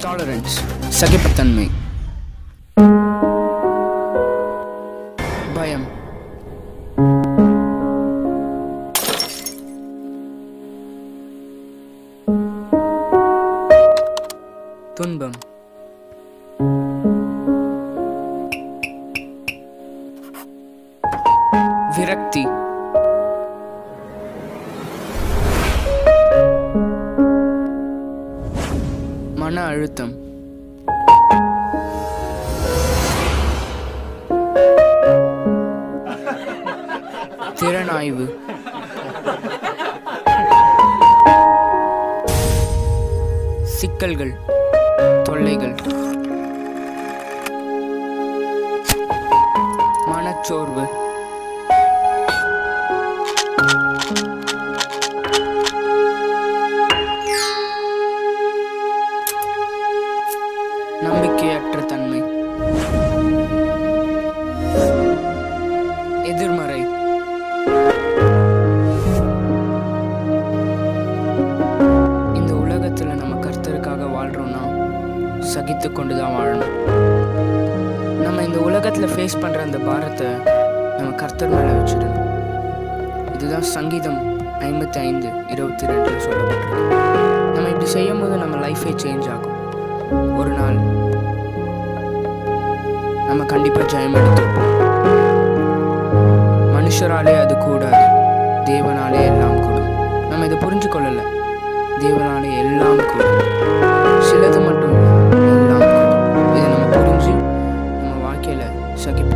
tolerance சகிப்புத்தன்மை பயம் துன்பம் விரக்தி மன அழுத்தம் திறனாய்வு சிக்கல்கள் தொல்லைகள் மனச்சோர்வு நம்பிக்கையற்ற தன்மை எதிர்மறை இந்த உலகத்துல நம்ம கர்த்தருக்காக வாழ்றோம்னா சகித்து கொண்டு தான் வாழணும் நம்ம இந்த உலகத்துல ஃபேஸ் பண்ற அந்த பாரத்தை நம்ம கர்த்தர் மேல வச்சிடணும் இதுதான் சங்கீதம் ஐம்பத்தி ஐந்து இருபத்தி ரெண்டுல சொல்லப்பட்டிருக்கு நம்ம இப்படி செய்யும் போது நம்ம லைஃபே சேஞ்ச் ஆகும் ஒரு நாள் நம்ம கண்டிப்பா ஜெயம் எடுத்துப்போம் மனுஷராலே அது கூடாது தேவனாலே எல்லாம் கூடும் நம்ம இதை புரிஞ்சு கொள்ளல தேவனாலே எல்லாம் கூடும் சிலது மட்டும் இல்ல, எல்லாம் கூடும் இதை நம்ம புரிஞ்சு நம்ம வாழ்க்கையில சகிப்பு